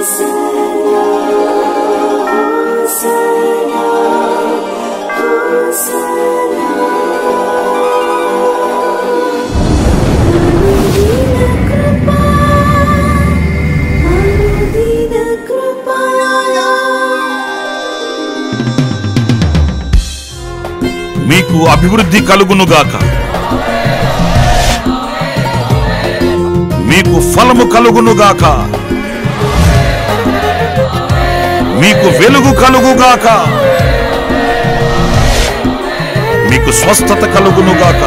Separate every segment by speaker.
Speaker 1: మీకు అభివృద్ధి కలుగునుగాక మీకు ఫలము కలుగునుగాక మీకు వెలుగు కలుగుగాక మీకు స్వస్థత కలుగునుగాక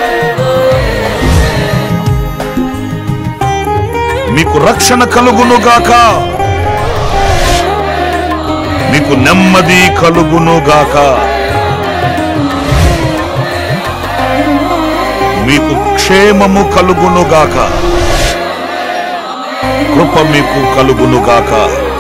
Speaker 1: మీకు రక్షణ కలుగునుగాక మీకు నెమ్మది కలుగునుగాక మీకు క్షేమము కలుగునుగాక కృప మీకు కలుగునుగాక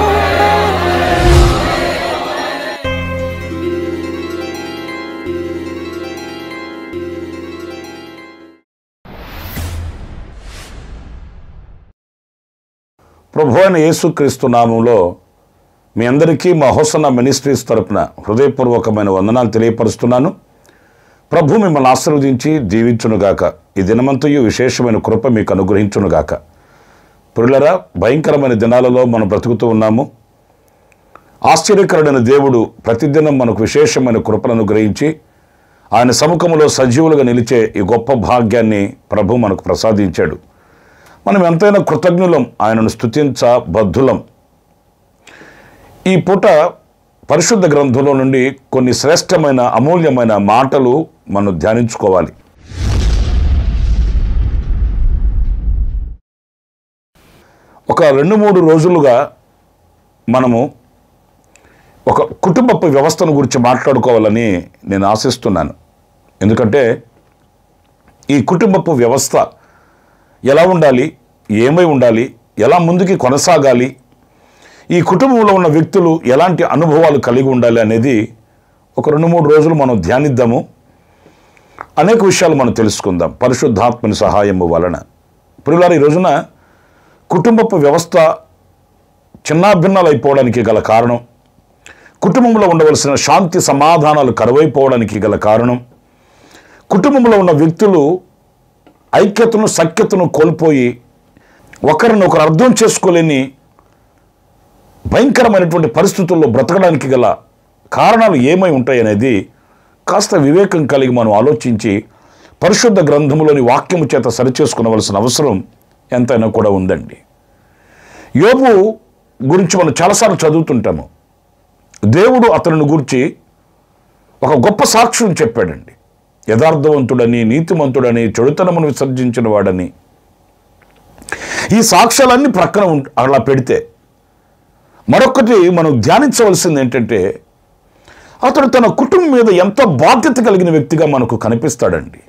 Speaker 1: ప్రభు అయిన యేసుక్రీస్తు నామంలో మీ అందరికీ మా హోసన్న మినిస్ట్రీస్ తరపున హృదయపూర్వకమైన వందనాలు తెలియపరుస్తున్నాను ప్రభు మిమ్మల్ని ఆశీర్వదించి దీవించునుగాక ఈ దినమంతయు విశేషమైన కృప మీకు అనుగ్రహించునుగాక పురులరా భయంకరమైన దినాలలో మనం బ్రతుకుతూ ఉన్నాము ఆశ్చర్యకరుడైన దేవుడు ప్రతిదినం మనకు విశేషమైన కృపను అనుగ్రహించి ఆయన సముఖములో సజీవులుగా నిలిచే ఈ గొప్ప భాగ్యాన్ని ప్రభు మనకు ప్రసాదించాడు మనం ఎంతైనా కృతజ్ఞులం ఆయనను స్తుతించ బద్ధులం ఈ పూట పరిశుద్ధ గ్రంథంలో నుండి కొన్ని శ్రేష్టమైన అమూల్యమైన మాటలు మనం ధ్యానించుకోవాలి ఒక రెండు మూడు రోజులుగా మనము ఒక కుటుంబపు వ్యవస్థను గురించి మాట్లాడుకోవాలని నేను ఆశిస్తున్నాను ఎందుకంటే ఈ కుటుంబపు వ్యవస్థ ఎలా ఉండాలి ఏమై ఉండాలి ఎలా ముందుకి కొనసాగాలి ఈ కుటుంబంలో ఉన్న వ్యక్తులు ఎలాంటి అనుభవాలు కలిగి ఉండాలి అనేది ఒక రెండు మూడు రోజులు మనం ధ్యానిద్దాము అనేక విషయాలు మనం తెలుసుకుందాం పరిశుద్ధాత్మని సహాయము వలన ప్రియులారు ఈ రోజున కుటుంబపు వ్యవస్థ చిన్నాభిన్నాలు అయిపోవడానికి గల కారణం కుటుంబంలో ఉండవలసిన శాంతి సమాధానాలు కరువైపోవడానికి గల కారణం కుటుంబంలో ఉన్న వ్యక్తులు ఐక్యతను సఖ్యతను కోల్పోయి ఒకరిని ఒకరు అర్థం చేసుకోలేని భయంకరమైనటువంటి పరిస్థితుల్లో బ్రతకడానికి గల కారణాలు ఏమై ఉంటాయి అనేది కాస్త వివేకం కలిగి మనం ఆలోచించి పరిశుద్ధ గ్రంథములోని వాక్యము చేత సరిచేసుకునవలసిన అవసరం ఎంతైనా కూడా ఉందండి యోబు గురించి మనం చాలాసార్లు చదువుతుంటాము దేవుడు అతనిని గురించి ఒక గొప్ప సాక్ష్యం చెప్పాడండి యథార్థవంతుడని నీతిమంతుడని చెడుతనమును విసర్జించిన వాడని ఈ సాక్ష్యాలన్నీ ప్రక్కన ఉం- అలా పెడితే మరొకటి మనం ధ్యానించవలసింది ఏంటంటే అతడు తన కుటుంబం మీద ఎంతో బాధ్యత కలిగిన వ్యక్తిగా మనకు కనిపిస్తాడండి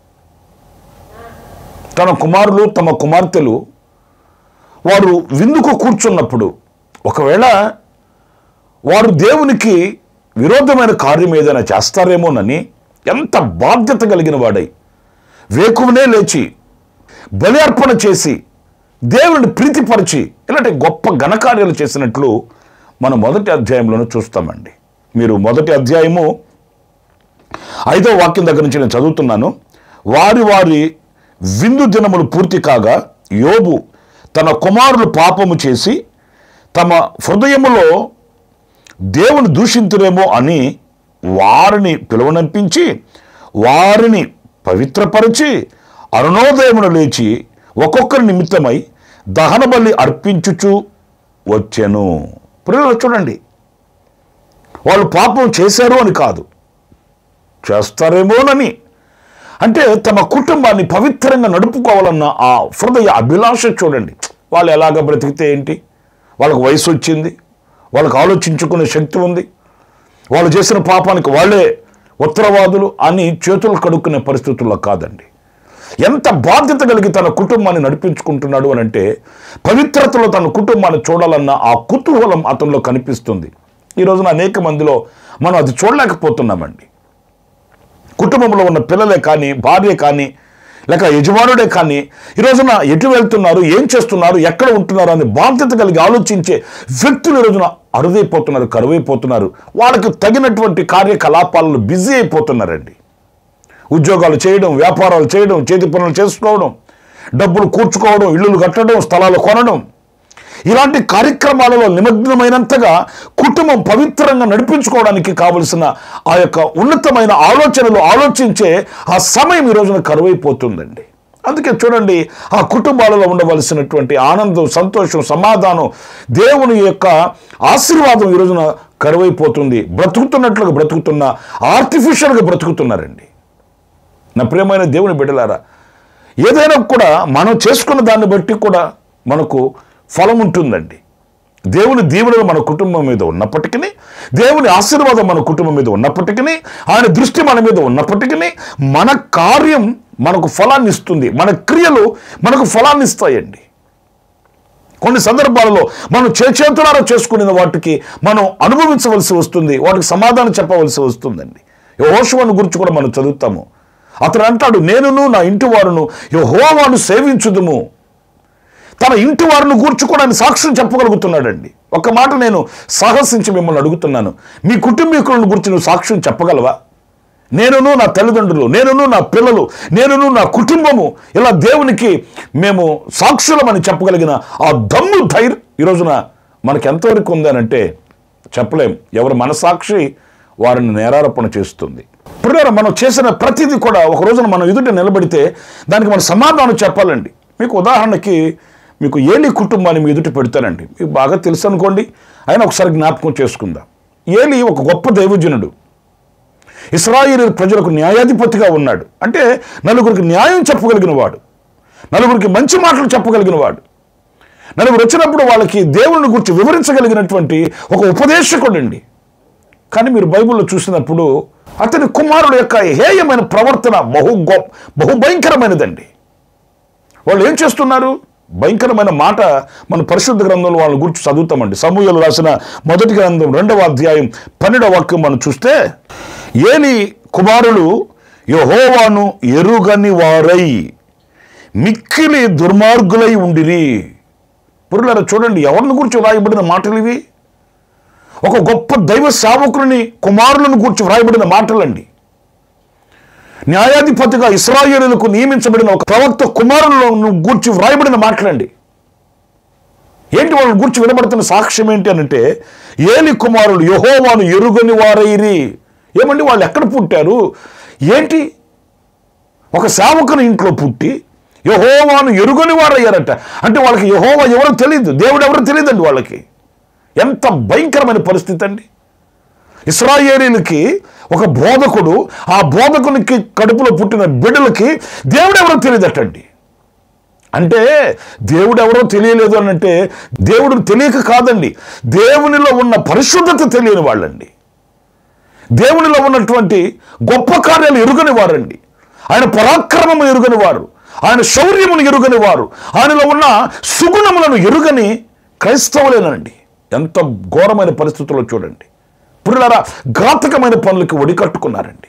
Speaker 1: తన కుమారులు తమ కుమార్తెలు వారు విందుకు కూర్చున్నప్పుడు ఒకవేళ వారు దేవునికి విరోధమైన కార్యం ఏదైనా చేస్తారేమోనని ఎంత బాధ్యత కలిగిన వాడై వేకువనే లేచి బలి అర్పణ చేసి దేవుని ప్రీతిపరిచి ఇలాంటి గొప్ప ఘనకార్యాలు చేసినట్లు మనం మొదటి అధ్యాయంలోనే చూస్తామండి మీరు మొదటి అధ్యాయము ఐదో వాక్యం దగ్గర నుంచి నేను చదువుతున్నాను వారి వారి విందు దినములు పూర్తి కాగా యోబు తన కుమారులు పాపము చేసి తమ హృదయములో దేవుని దూషింతురేమో అని వారిని పిలువనంపించి వారిని పవిత్రపరిచి అరుణోదయమును లేచి ఒక్కొక్కరి నిమిత్తమై దహన బలి అర్పించుచు వచ్చెను ప్రియులు చూడండి వాళ్ళు పాపం చేశారు అని కాదు చేస్తారేమోనని అంటే తమ కుటుంబాన్ని పవిత్రంగా నడుపుకోవాలన్న ఆ హృదయ అభిలాష చూడండి వాళ్ళు ఎలాగ బ్రతికితే ఏంటి వాళ్ళకు వయసు వచ్చింది వాళ్ళకు ఆలోచించుకునే శక్తి ఉంది వాళ్ళు చేసిన పాపానికి వాళ్ళే ఉత్తరవాదులు అని చేతులు కడుక్కునే పరిస్థితుల్లో కాదండి ఎంత బాధ్యత కలిగి తన కుటుంబాన్ని నడిపించుకుంటున్నాడు అని అంటే పవిత్రతలో తన కుటుంబాన్ని చూడాలన్న ఆ కుతూహలం అతనిలో కనిపిస్తుంది ఈ రోజున అనేక మందిలో మనం అది చూడలేకపోతున్నామండి కుటుంబంలో ఉన్న పిల్లలే కానీ భార్య కానీ లేక యజమానుడే కానీ ఈ రోజున ఎటు వెళ్తున్నారు ఏం చేస్తున్నారు ఎక్కడ ఉంటున్నారు అని బాధ్యత కలిగి ఆలోచించే వ్యక్తులు ఈ రోజున అరుదైపోతున్నారు కరువైపోతున్నారు వాళ్ళకి తగినటువంటి కార్యకలాపాలలో బిజీ అయిపోతున్నారండి ఉద్యోగాలు చేయడం వ్యాపారాలు చేయడం చేతి పనులు చేసుకోవడం డబ్బులు కూర్చుకోవడం ఇల్లులు కట్టడం స్థలాలు కొనడం ఇలాంటి కార్యక్రమాలలో నిమగ్నమైనంతగా కుటుంబం పవిత్రంగా నడిపించుకోవడానికి కావలసిన ఆ యొక్క ఉన్నతమైన ఆలోచనలు ఆలోచించే ఆ సమయం ఈ రోజున కరువైపోతుందండి అందుకే చూడండి ఆ కుటుంబాలలో ఉండవలసినటువంటి ఆనందం సంతోషం సమాధానం దేవుని యొక్క ఆశీర్వాదం ఈ రోజున కరువైపోతుంది బ్రతుకుతున్నట్లుగా బ్రతుకుతున్న ఆర్టిఫిషియల్గా బ్రతుకుతున్నారండి నా ప్రియమైన దేవుని బిడ్డలారా ఏదైనా కూడా మనం చేసుకున్న దాన్ని బట్టి కూడా మనకు ఫలం ఉంటుందండి దేవుని దీవెనలు మన కుటుంబం మీద ఉన్నప్పటికీ దేవుని ఆశీర్వాదం మన కుటుంబం మీద ఉన్నప్పటికీ ఆయన దృష్టి మన మీద ఉన్నప్పటికీ మన కార్యం మనకు ఫలాన్ని ఇస్తుంది మన క్రియలు మనకు ఫలాన్ని ఇస్తాయండి కొన్ని సందర్భాలలో మనం చేచేతులారా చేసుకునే వాటికి మనం అనుభవించవలసి వస్తుంది వాటికి సమాధానం చెప్పవలసి వస్తుందండి యహోషువను గురించి కూడా మనం చదువుతాము అతను అంటాడు నేనును నా ఇంటి వారును యహోవాను సేవించుదుము తన ఇంటి వారిని గూర్చి కూడా ఆయన సాక్ష్యం చెప్పగలుగుతున్నాడండి ఒక మాట నేను సాహసించి మిమ్మల్ని అడుగుతున్నాను మీ కుటుంబీకులను గురించి నువ్వు సాక్ష్యం చెప్పగలవా నేనును నా తల్లిదండ్రులు నేనును నా పిల్లలు నేనును నా కుటుంబము ఇలా దేవునికి మేము సాక్షులమని చెప్పగలిగిన ఆ దమ్ము ధైర్యం ఈ రోజున మనకి ఎంతవరకు ఉందనంటే చెప్పలేం ఎవరి మనసాక్షి వారిని నేరారోపణ చేస్తుంది ఇప్పుడు మనం చేసిన ప్రతిదీ కూడా ఒక రోజున మనం ఎదుట నిలబడితే దానికి మనం సమాధానం చెప్పాలండి మీకు ఉదాహరణకి మీకు ఏలి కుటుంబాన్ని మీ ఎదుట పెడతానండి మీకు బాగా తెలుసు అనుకోండి అయినా ఒకసారి జ్ఞాపకం చేసుకుందాం ఏలి ఒక గొప్ప దైవజనుడు ఇస్రాయేల్ ప్రజలకు న్యాయాధిపతిగా ఉన్నాడు అంటే నలుగురికి న్యాయం చెప్పగలిగిన వాడు నలుగురికి మంచి మాటలు చెప్పగలిగిన వాడు నలుగురు వచ్చినప్పుడు వాళ్ళకి దేవుని గురించి వివరించగలిగినటువంటి ఒక ఉపదేశకుడండి కానీ మీరు బైబిల్లో చూసినప్పుడు అతని కుమారుడు యొక్క హేయమైన ప్రవర్తన బహు గొప్ప బహు భయంకరమైనదండి వాళ్ళు ఏం చేస్తున్నారు భయంకరమైన మాట మన పరిశుద్ధ గ్రంథంలో వాళ్ళ గురించి చదువుతామండి సమూహలు రాసిన మొదటి గ్రంథం రెండవ అధ్యాయం పన్నెండవ వాక్యం మనం చూస్తే ఏలి కుమారులు యహోవాను ఎరుగని వారై మిక్కిలి దుర్మార్గులై ఉండిరి పురులారా చూడండి ఎవరిని గురించి వ్రాయబడిన మాటలు ఇవి ఒక గొప్ప దైవ సేవకుని కుమారులను గురించి వ్రాయబడిన మాటలండి న్యాయాధిపతిగా ఇస్రాయేలులకు నియమించబడిన ఒక ప్రవక్త కుమారులను గూర్చి వ్రాయబడిన మాటలండి ఏంటి వాళ్ళని గూర్చి వినబడుతున్న సాక్ష్యం ఏంటి అని అంటే ఏలి కుమారులు యహోవాను ఎరుగని వారైరి ఏమండి వాళ్ళు ఎక్కడ పుట్టారు ఏంటి ఒక సేవకుని ఇంట్లో పుట్టి యహోవాను ఎరుగని వారయ్యారట అంటే వాళ్ళకి యహోవా ఎవరో తెలియదు దేవుడు ఎవరో తెలియదండి వాళ్ళకి ఎంత భయంకరమైన పరిస్థితి అండి ఇస్రాయేలీలకి ఒక బోధకుడు ఆ బోధకునికి కడుపులో పుట్టిన బిడ్డలకి దేవుడు ఎవరో తెలియదటండి అంటే దేవుడు ఎవరో తెలియలేదు అని అంటే దేవుడు తెలియక కాదండి దేవునిలో ఉన్న పరిశుద్ధత తెలియని వాళ్ళండి దేవునిలో ఉన్నటువంటి గొప్ప కార్యాలు ఎరుగని వారండి ఆయన పరాక్రమము ఎరుగని వారు ఆయన శౌర్యమును ఎరుగని వారు ఆయనలో ఉన్న సుగుణములను ఎరుగని క్రైస్తవులేనండి ఎంత ఘోరమైన పరిస్థితుల్లో చూడండి పురులారా ఘాతకమైన పనులకు ఒడికట్టుకున్నారండి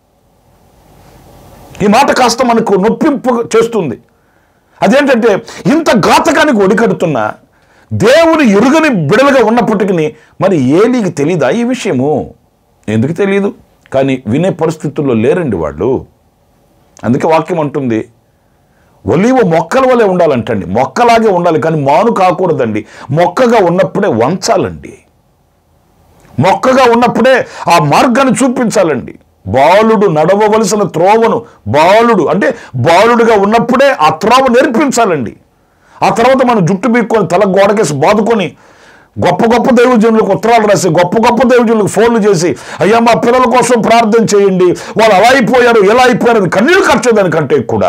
Speaker 1: ఈ మాట కాస్త మనకు నొప్పింపు చేస్తుంది అదేంటంటే ఇంత ఘాతకానికి ఒడికడుతున్నా దేవుని ఎరుగని బిడలుగా ఉన్నప్పటికీ మరి ఏలికి తెలీదా ఈ విషయము ఎందుకు తెలియదు కానీ వినే పరిస్థితుల్లో లేరండి వాళ్ళు అందుకే వాక్యం అంటుంది ఒలివ మొక్కల వలె ఉండాలంటండి మొక్కలాగే ఉండాలి కానీ మాను కాకూడదండి మొక్కగా ఉన్నప్పుడే వంచాలండి మొక్కగా ఉన్నప్పుడే ఆ మార్గాన్ని చూపించాలండి బాలుడు నడవవలసిన త్రోవను బాలుడు అంటే బాలుడుగా ఉన్నప్పుడే ఆ త్రోవ నేర్పించాలండి ఆ తర్వాత మనం జుట్టు బీక్కొని తల గోడకేసి బాదుకొని గొప్ప గొప్ప దైవజనులకు ఉత్తరాలు రాసి గొప్ప గొప్ప దైవజనులకు ఫోన్లు చేసి అయ్యా మా పిల్లల కోసం ప్రార్థన చేయండి వాళ్ళు అలా అయిపోయారు ఎలా అయిపోయారు అని కన్నీళ్ళు ఖర్చేదానికంటే కూడా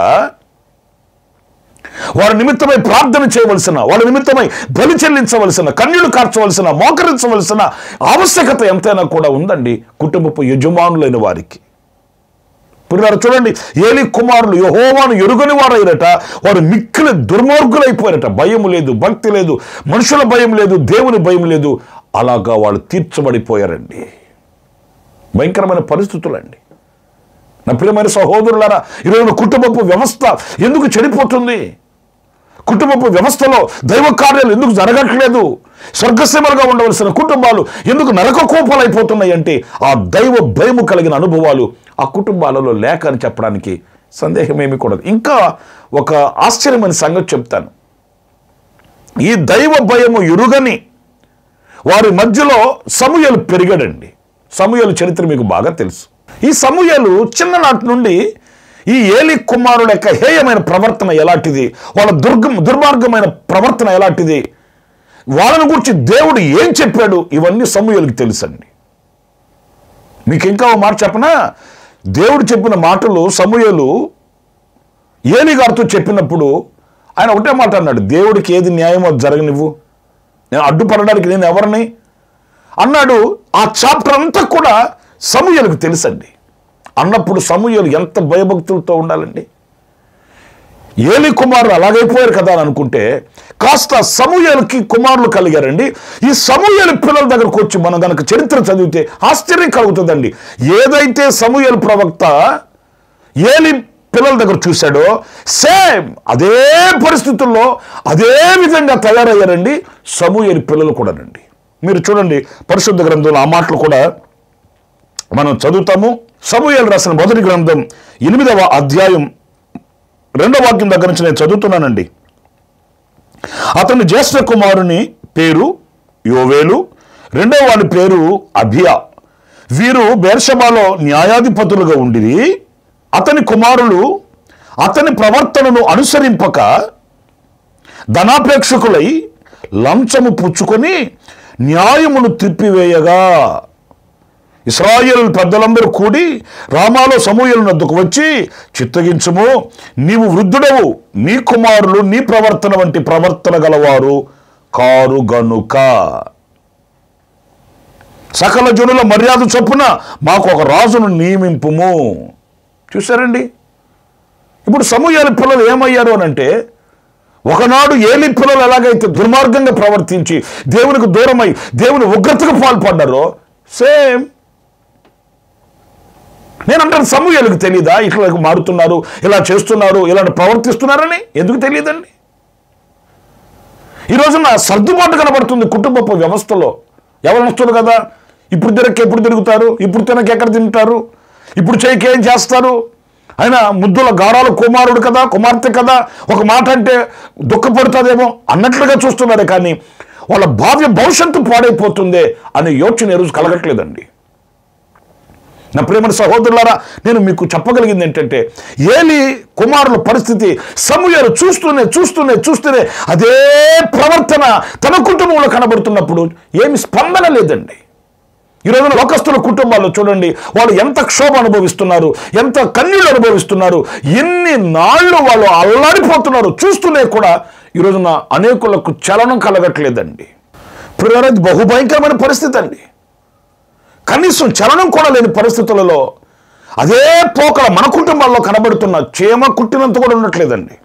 Speaker 1: వారి నిమిత్తమై ప్రార్థన చేయవలసిన వాళ్ళ నిమిత్తమై బలి చెల్లించవలసిన కన్నీళ్లు కార్చవలసిన మోకరించవలసిన ఆవశ్యకత ఎంతైనా కూడా ఉందండి కుటుంబపు యజమానులైన వారికి ఇప్పుడు చూడండి ఏలి కుమారులు యహోవాను ఎరుగని వారైరట వారు మిక్కిలి దుర్మార్గులైపోయారట భయం లేదు భక్తి లేదు మనుషుల భయం లేదు దేవుని భయం లేదు అలాగా వాళ్ళు తీర్చబడిపోయారండి భయంకరమైన పరిస్థితులండి నా ప్రియమైన సహోదరులారా ఈరోజు కుటుంబపు వ్యవస్థ ఎందుకు చెడిపోతుంది కుటుంబపు వ్యవస్థలో దైవ కార్యాలు ఎందుకు జరగట్లేదు స్వర్గసీమలుగా ఉండవలసిన కుటుంబాలు ఎందుకు నరక కోపాలైపోతున్నాయి అంటే ఆ దైవ భయము కలిగిన అనుభవాలు ఆ కుటుంబాలలో లేక అని చెప్పడానికి సందేహమేమీ కూడదు ఇంకా ఒక ఆశ్చర్యమైన సంగతి చెప్తాను ఈ దైవ భయము ఎరుగని వారి మధ్యలో సమూయలు పెరిగాడండి సమూయలు చరిత్ర మీకు బాగా తెలుసు ఈ సమూయలు చిన్ననాటి నుండి ఈ ఏలి కుమారుల యొక్క హేయమైన ప్రవర్తన ఎలాంటిది వాళ్ళ దుర్గం దుర్మార్గమైన ప్రవర్తన ఎలాంటిది వాళ్ళని గురించి దేవుడు ఏం చెప్పాడు ఇవన్నీ సమూయలకు తెలుసండి మీకు ఇంకా ఒక మాట చెప్పనా దేవుడు చెప్పిన మాటలు సమూయలు ఏలి గారితో చెప్పినప్పుడు ఆయన ఒకటే మాట అన్నాడు దేవుడికి ఏది న్యాయమో జరగనివ్వు నేను అడ్డుపడడానికి నేను ఎవరిని అన్నాడు ఆ చాప్టర్ అంతా కూడా సమూయలకు తెలుసండి అన్నప్పుడు సమూయలు ఎంత భయభక్తులతో ఉండాలండి ఏలి కుమారులు అలాగైపోయారు కదా అని అనుకుంటే కాస్త సమూయలకి కుమారులు కలిగారండి ఈ సమూయల పిల్లల దగ్గరకు వచ్చి మనం గనక చరిత్ర చదివితే ఆశ్చర్యం కలుగుతుందండి ఏదైతే సమూయల ప్రవక్త ఏలి పిల్లల దగ్గర చూశాడో సేమ్ అదే పరిస్థితుల్లో అదే విధంగా తయారయ్యారండి సమూయలి పిల్లలు కూడానండి మీరు చూడండి పరిశుద్ధ గ్రంథంలో ఆ మాటలు కూడా మనం చదువుతాము సమూయేలు రాసిన మొదటి గ్రంథం ఎనిమిదవ అధ్యాయం రెండవ వాక్యం దగ్గర నుంచి నేను చదువుతున్నానండి అతని జ్యేష్ఠ కుమారుని పేరు యోవేలు రెండవ వాడి పేరు అభియా వీరు బేర్షబాలో న్యాయాధిపతులుగా ఉండిరి అతని కుమారులు అతని ప్రవర్తనను అనుసరింపక ధనాపేక్షకులై లంచము పుచ్చుకొని న్యాయమును తిప్పివేయగా ఇస్రాయేల్ పెద్దలందరూ కూడి రామాలో సమూహల వద్దకు వచ్చి చిత్తగించుము నీవు వృద్ధుడవు నీ కుమారులు నీ ప్రవర్తన వంటి ప్రవర్తన గలవారు కారు గనుక సకల జనుల మర్యాద చొప్పున మాకు ఒక రాజును నియమింపుము చూసారండి ఇప్పుడు సమూహాల పిల్లలు ఏమయ్యారు అని అంటే ఒకనాడు ఏలి పిల్లలు ఎలాగైతే దుర్మార్గంగా ప్రవర్తించి దేవునికి దూరమై దేవుని ఉగ్రతకు పాల్పడ్డారో సేమ్ నేను అంటాను సమూహాలకు తెలియదా ఇట్లా మారుతున్నారు ఇలా చేస్తున్నారు ఇలా ప్రవర్తిస్తున్నారని ఎందుకు తెలియదండి ఈ రోజున సర్దుబాటు కనబడుతుంది కుటుంబపు వ్యవస్థలో ఎవరు వస్తుంది కదా ఇప్పుడు తినక ఎప్పుడు తిరుగుతారు ఇప్పుడు తినక ఎక్కడ తింటారు ఇప్పుడు చేయకి ఏం చేస్తారు ఆయన ముద్దుల గారాలు కుమారుడు కదా కుమార్తె కదా ఒక మాట అంటే దుఃఖపడుతుందేమో అన్నట్లుగా చూస్తున్నారే కానీ వాళ్ళ భావ్య భవిష్యత్తు పాడైపోతుందే అనే యోచన ఈ రోజు కలగట్లేదండి నా ప్రేమల సహోదరులారా నేను మీకు చెప్పగలిగింది ఏంటంటే ఏలి కుమారుల పరిస్థితి సమూహాలు చూస్తూనే చూస్తూనే చూస్తూనే అదే ప్రవర్తన తన కుటుంబంలో కనబడుతున్నప్పుడు ఏమి స్పందన లేదండి ఈ రోజున లోకస్తుల కుటుంబాల్లో చూడండి వాళ్ళు ఎంత క్షోభ అనుభవిస్తున్నారు ఎంత కన్నీళ్ళు అనుభవిస్తున్నారు ఎన్ని నాళ్ళు వాళ్ళు అల్లాడిపోతున్నారు చూస్తూనే కూడా ఈ రోజున అనేకులకు చలనం కలగట్లేదండి ప్రియరా, ఇది బహుభయంకరమైన పరిస్థితి అండి కనీసం చలనం కూడా లేని పరిస్థితులలో అదే పోకల మన కుటుంబాల్లో కనబడుతున్న చీమ కుట్టినంత కూడా ఉండట్లేదండి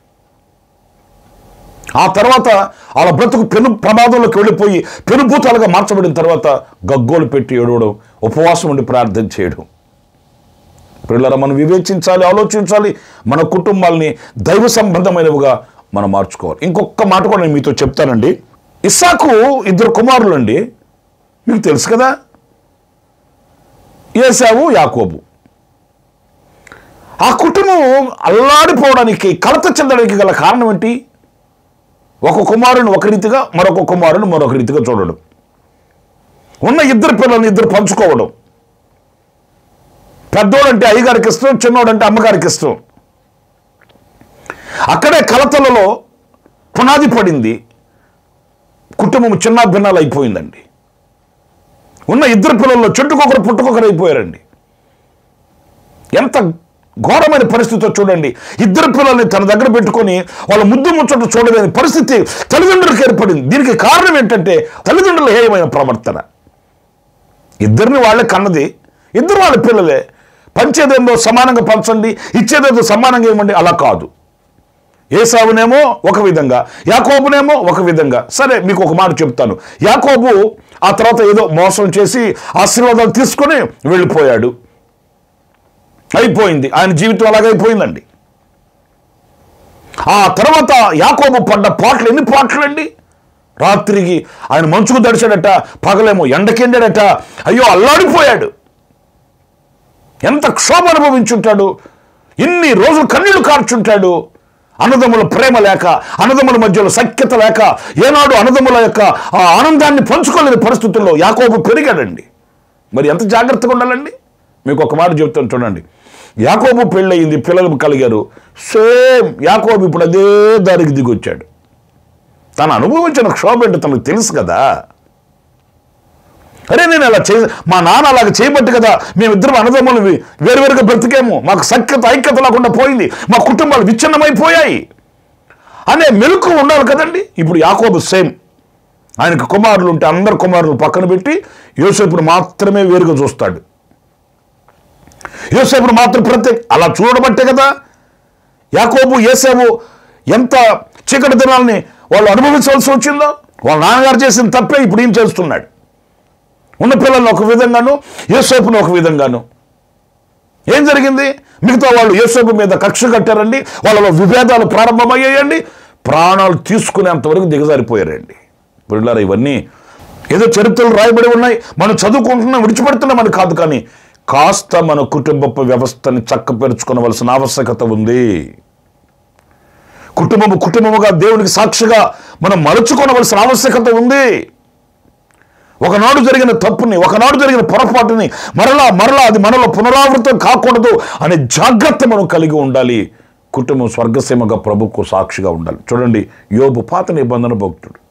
Speaker 1: ఆ తర్వాత వాళ్ళ బ్రతుకు పెను ప్రమాదంలోకి వెళ్ళిపోయి పెనుభూతాలుగా మార్చబడిన తర్వాత గగ్గోలు పెట్టి ఏడవడం ఉపవాసం ఉండి ప్రార్థన చేయడం పిల్లల మనం వివేచించాలి ఆలోచించాలి మన కుటుంబాల్ని దైవ సంబంధమైనవిగా మనం మార్చుకోవాలి ఇంకొక మాట కూడా నేను మీతో చెప్తానండి ఇస్సాకు ఇద్దరు కుమారులు అండి మీకు తెలుసు కదా ఏసావు యాకోబు ఆ కుటుంబం అల్లాడిపోవడానికి కలత చెందడానికి గల కారణం ఏంటి ఒక కుమారుని ఒక రీతిగా మరొక కుమారుని మరొక రీతిగా చూడడం ఉన్న ఇద్దరు పిల్లల్ని ఇద్దరు పంచుకోవడం పెద్దోడంటే అయ్యగారికి ఇష్టం చిన్నోడంటే అమ్మగారికి ఇష్టం అక్కడే కలతలలో పునాది పడింది కుటుంబం చిన్న భిన్నాలు అయిపోయిందండి ఉన్న ఇద్దరు పిల్లల్లో చెట్టుకొకరు పుట్టుకొకరు అయిపోయారండి ఎంత ఘోరమైన పరిస్థితితో చూడండి ఇద్దరు పిల్లల్ని తన దగ్గర పెట్టుకొని వాళ్ళ ముద్దు ముచ్చట చూడలేని పరిస్థితి తల్లిదండ్రులకు ఏర్పడింది దీనికి కారణం ఏంటంటే తల్లిదండ్రుల హేయమైన ప్రవర్తన ఇద్దరిని వాళ్ళే కన్నది ఇద్దరు వాళ్ళ పిల్లలే పంచేదేందో సమానంగా పంచండి ఇచ్చేదేందో సమానంగా ఇవ్వండి అలా కాదు ఏసావునేమో ఒక విధంగా యాకోబునేమో ఒక విధంగా సరే మీకు ఒక మాట చెప్తాను యాకోబు ఆ తర్వాత ఏదో మోసం చేసి ఆశీర్వాదాలు తీసుకొని వెళ్ళిపోయాడు అయిపోయింది ఆయన జీవితం అలాగే అయిపోయిందండి ఆ తర్వాత యాకోబు పడ్డ పాటలు ఎన్ని పాటలండి రాత్రికి ఆయన మంచుకు తడిచాడట పగలేమో ఎండకెండాడట అయ్యో అల్లాడిపోయాడు ఎంత క్షోభ అనుభవించుంటాడు ఇన్ని రోజులు కన్నీళ్లు కార్చుంటాడు అన్నదమ్ముల ప్రేమ లేక అన్నదమ్ముల మధ్యలో సఖ్యత లేక ఏనాడు అన్నదమ్ముల యొక్క ఆ ఆనందాన్ని పంచుకోలేని పరిస్థితుల్లో యాకోబు పెరిగాడండి మరి ఎంత జాగ్రత్తగా ఉండాలండి మీకు ఒక మాట చెప్తాను చూడండి యాకోబు పెళ్ళయింది పిల్లలు కలిగారు సేమ్ యాకోబు ఇప్పుడు అదే దారికి దిగొచ్చాడు తను అనుభవించిన క్షోభ ఏంటో తనకు తెలుసు కదా అరే నేను అలా చే మా నాన్న అలాగ చేయబట్టి కదా మేమిద్దరం అన్నదమ్ములు వేరువేరుగా బ్రతికేము మాకు సఖ్యత ఐక్యత లేకుండా పోయింది మా కుటుంబాలు విచ్ఛిన్నమైపోయాయి అనే మెలకు ఉండాలి కదండి ఇప్పుడు యాకోబు సేమ్ ఆయనకు కుమారులు ఉంటే అందరు కుమారులు పక్కన పెట్టి యోసేపును మాత్రమే వేరుగా చూస్తాడు యోసేపును మాత్రం ప్రత్యేక అలా చూడబట్టే కదా యాకోబు ఏసేపు ఎంత చీకటి దినాల్ని వాళ్ళు అనుభవించవలసి వచ్చిందో వాళ్ళ నాన్నగారు చేసిన తప్పే ఇప్పుడు ఏం చేస్తున్నాడు ఉన్న పిల్లల్ని ఒక విధంగాను యేసోపును ఒక విధంగాను ఏం జరిగింది మిగతా వాళ్ళు యేసోపు మీద కక్ష కట్టారండి వాళ్ళలో విభేదాలు ప్రారంభమయ్యాయండి ప్రాణాలు తీసుకునేంత వరకు దిగజారిపోయారండి పిల్లలు ఇవన్నీ ఏదో చరిత్రలు రాయబడి ఉన్నాయి మనం చదువుకుంటున్నాం విడిచిపెడుతున్నామని కాదు కానీ కాస్త మన కుటుంబపు వ్యవస్థని చక్కపరుచుకోవలసిన ఆవశ్యకత ఉంది కుటుంబము కుటుంబముగా దేవునికి సాక్షిగా మనం మలుచుకోవలసిన ఆవశ్యకత ఉంది ఒకనాడు జరిగిన తప్పుని ఒకనాడు జరిగిన పొరపాటుని మరలా మరలా అది మనలో పునరావృతం కాకూడదు అనే జాగ్రత్త మనం కలిగి ఉండాలి కుటుంబం స్వర్గసీమగా ప్రభుకు సాక్షిగా ఉండాలి చూడండి యోబు పాత నిబంధన భక్తుడు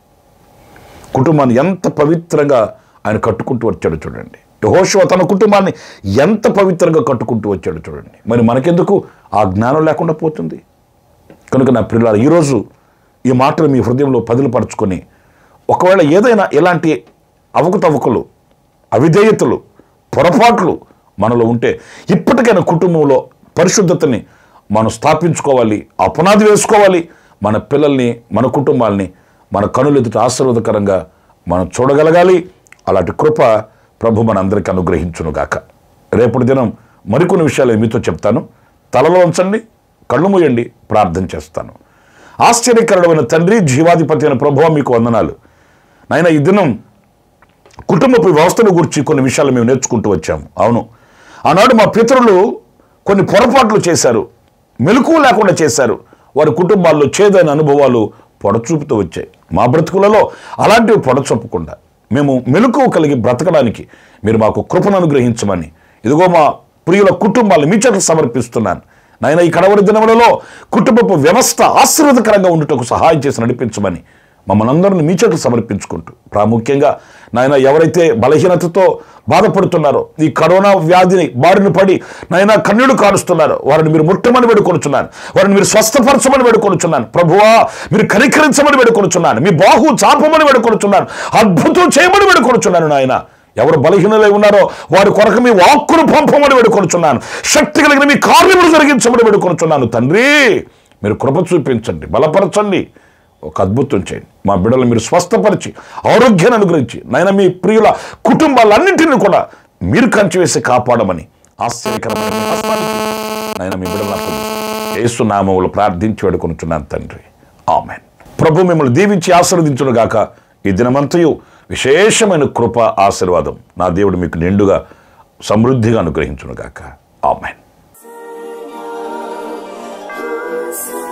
Speaker 1: కుటుంబాన్ని ఎంత పవిత్రంగా ఆయన కట్టుకుంటూ వచ్చాడు చూడండి యెహోషువ తన కుటుంబాన్ని ఎంత పవిత్రంగా కట్టుకుంటూ వచ్చాడు చూడండి మరి మనకెందుకు ఆ జ్ఞానం లేకుండా పోతుంది కనుక నా పిల్లలు ఈరోజు ఈ మాటలు మీ హృదయంలో పదిలపరుచుకొని ఒకవేళ ఏదైనా ఇలాంటి అవకతవకలు అవిధేయతలు పొరపాట్లు మనలో ఉంటే ఇప్పటికైనా కుటుంబంలో పరిశుద్ధతని మనం స్థాపించుకోవాలి ఆ పునాది వేసుకోవాలి మన పిల్లల్ని మన కుటుంబాల్ని మన కనులెదుట ఆశీర్వాదకరంగా మనం చూడగలగాలి అలాంటి కృప ప్రభు మనందరికీ అనుగ్రహించునుగాక రేపటి దినం మరికొన్ని విషయాలు మీతో చెప్తాను తలలో ఉంచండి కళ్ళు మూయండి ప్రార్థన చేస్తాను ఆశ్చర్యకరమైన తండ్రి జీవాధిపతి అయిన ప్రభువ మీకు వందనాలు నాయన ఈ దినం కుటుంబపు వ్యవస్థను గురించి కొన్ని విషయాలు మేము నేర్చుకుంటూ వచ్చాము అవును ఆనాడు మా పితరులు కొన్ని పొరపాట్లు చేశారు మెలకు లేకుండా చేశారు వారి కుటుంబాల్లో చేదైన అనుభవాలు పొడచూపుతూ వచ్చాయి మా బ్రతుకులలో అలాంటివి పొడచొప్పకుండా మేము మెలకు కలిగి బ్రతకడానికి మీరు మాకు కృపను అనుగ్రహించమని ఇదిగో మా ప్రియుల కుటుంబాలను మీ చేత సమర్పిస్తున్నాను నాయన ఈ కడవరి దినములలో కుటుంబపు వ్యవస్థ ఆశీర్వదకరంగా ఉండుటకు సహాయం చేసి నడిపించమని మమ్మల్ని అందరిని మీ చేతులు సమర్పించుకుంటూ ప్రాముఖ్యంగా నాయన ఎవరైతే బలహీనతతో బాధపడుతున్నారో ఈ కరోనా వ్యాధిని బారిన పడి నాయన కన్నీళ్లు కారుస్తున్నారో వారిని మీరు ముట్టమని వేడుకొనుచున్నాను వారిని మీరు స్వస్థపరచమని వేడుకొనుచున్నాను ప్రభువా మీరు కనికరించమని వేడుకొనుచున్నాను మీ బాహు చాపమని వేడుకొనుచున్నాను అద్భుతం చేయమని వేడుకొనుచున్నాను నాయన ఎవరు బలహీనలై ఉన్నారో వారి కొరకు మీ వాక్కును పంపమని వేడుకొనుచున్నాను శక్తి కలిగిన మీ కార్యములు జరిగించమని వేడుకొనుచున్నాను తండ్రి మీరు కృప చూపించండి బలపరచండి ఒక అద్భుతం చేయండి మా బిడ్డలు మీరు స్వస్థపరిచి ఆరోగ్యాన్ని అనుగ్రహించి నాయన మీ ప్రియుల కుటుంబాలన్నింటినీ కూడా మీరు కంచి వేసి కాపాడమని ఆశ్చర్యకరమైన మీ హస్తానికి నాయన మీ బిడ్డలు అప్పగిస్తూ యేసునామములు ప్రార్థించి వేడుకొనుచున్నాను తండ్రి ఆమెన్ ప్రభు మిమ్మల్ని దీవించి ఆశీర్వదించును గాక ఈ దినమంతయు విశేషమైన కృప ఆశీర్వాదం నా దేవుడు మీకు నిండుగా సమృద్ధిగా అనుగ్రహించును గాక ఆమెన్
Speaker 2: Son